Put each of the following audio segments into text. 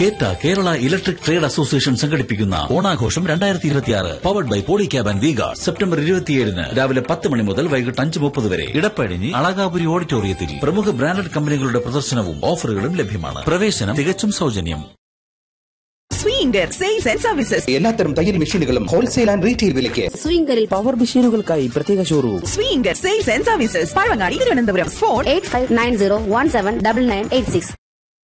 കേറ്റ Kerala electric trade association സംഘടിപ്പിക്കുന്ന ഓണാഘോഷം രണ്ടായിരത്തി ഇരുപത്തിയാറ് powered by Polycab and വീഗ സെപ്റ്റംബർ ഇരുപത്തിയേഴിന് രാവിലെ പത്ത് മണി മുതൽ വൈകിട്ട് അഞ്ച് മുപ്പത് വരെ ഇടപ്പഴിഞ്ഞി അളകാപുരി ഓഡിറ്റോറിയത്തിൽ പ്രമുഖ ബ്രാൻഡഡ് കമ്പനികളുടെ പ്രദർശനവും ഓഫറുകളും ലഭ്യമാണ് പ്രവേശനം തികച്ചും സൗജന്യം സ്വീങ്കർ സെയിൽസ് ആൻഡ് സർവീസസ് എല്ലാത്തരം തയ്യൽ മെഷീനുകളും ഹോൾസെയിൽ ആൻഡ് റീറ്റെയിൽ വിലയ്ക്ക് സ്വിംഗറിൽ പവർ മെഷീനുകൾക്കായി പ്രത്യേക showroom Swinger sales and services Pazhavangadi Thiruvananthapuram phone eight five nine zero one seven double nine eight six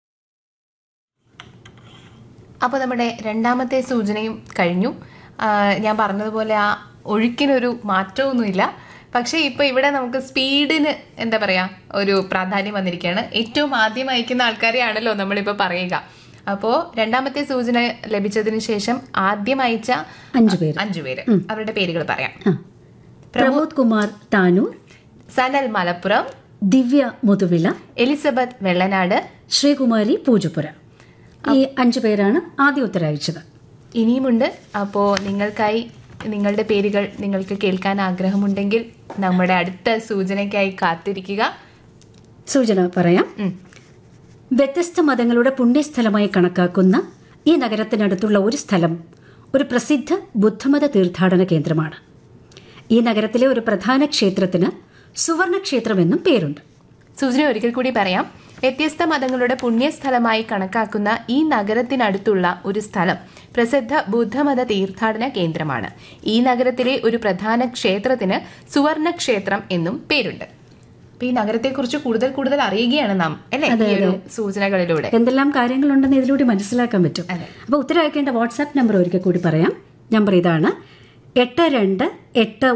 അപ്പോൾ നമ്മുടെ രണ്ടാമത്തെ സൂചനയും കഴിഞ്ഞു ആ, ഞാൻ പറഞ്ഞതുപോലെ ആ ഒഴുക്കിനൊരു മാറ്റമൊന്നുമില്ല പക്ഷേ ഇപ്പോൾ ഇവിടെ നമുക്ക് സ്പീഡിന് എന്താ പറയുക ഒരു പ്രാധാന്യം വന്നിരിക്കുകയാണ് ഏറ്റവും ആദ്യം അയക്കുന്ന ആൾക്കാരെയാണല്ലോ നമ്മളിപ്പോൾ പറയുക അപ്പോൾ രണ്ടാമത്തെ സൂചന ലഭിച്ചതിന് ശേഷം ആദ്യം അയച്ച അഞ്ചു പേര്. അഞ്ചു പേര് അവരുടെ പേരുകൾ പറയാം പ്രമോദ് കുമാർ താനൂർ സനൽ മലപ്പുറം ദിവ്യ മുതുവിള എലിസബത്ത് വെള്ളനാട് ശ്രീകുമാരി പൂജപ്പുര ഈ അഞ്ചു പേരാണ് ആദ്യ ഉത്തരയച്ചത് ഇനിയുമുണ്ട് അപ്പോൾ നിങ്ങൾക്കായി നിങ്ങളുടെ പേരുകൾ നിങ്ങൾക്ക് കേൾക്കാൻ ആഗ്രഹമുണ്ടെങ്കിൽ നമ്മുടെ അടുത്ത സൂചനയ്ക്കായി കാത്തിരിക്കുക സൂചന പറയാം ഉം. വ്യത്യസ്ത മതങ്ങളുടെ പുണ്യസ്ഥലമായി കണക്കാക്കുന്ന ഈ നഗരത്തിനടുത്തുള്ള ഒരു സ്ഥലം ഒരു പ്രസിദ്ധ ബുദ്ധമത തീർത്ഥാടന കേന്ദ്രമാണ് ഈ നഗരത്തിലെ ഒരു പ്രധാന ക്ഷേത്രത്തിന് സുവർണക്ഷേത്രമെന്നും പേരുണ്ട് സൂചന ഒരിക്കൽ കൂടി പറയാം വ്യത്യസ്ത മതങ്ങളുടെ പുണ്യസ്ഥലമായി കണക്കാക്കുന്ന ഈ നഗരത്തിനടുത്തുള്ള ഒരു സ്ഥലം പ്രസിദ്ധ ബുദ്ധമത തീർത്ഥാടന കേന്ദ്രമാണ് ഈ നഗരത്തിലെ ഒരു പ്രധാന ക്ഷേത്രത്തിന് സുവർണ ക്ഷേത്രം എന്നും പേരുണ്ട് അപ്പൊ ഈ നഗരത്തെക്കുറിച്ച് കൂടുതൽ കൂടുതൽ അറിയുകയാണ് നാം അല്ലെ ഈ ഒരു സൂചനകളിലൂടെ എന്തെല്ലാം കാര്യങ്ങളുണ്ടെന്ന് ഇതിലൂടെ മനസ്സിലാക്കാൻ പറ്റും അപ്പോൾ ഉത്തരം അയക്കേണ്ട വാട്സാപ്പ് നമ്പർ ഒരിക്കൽ കൂടി പറയാം നമ്പർ ഇതാണ് എട്ട് രണ്ട് എട്ട്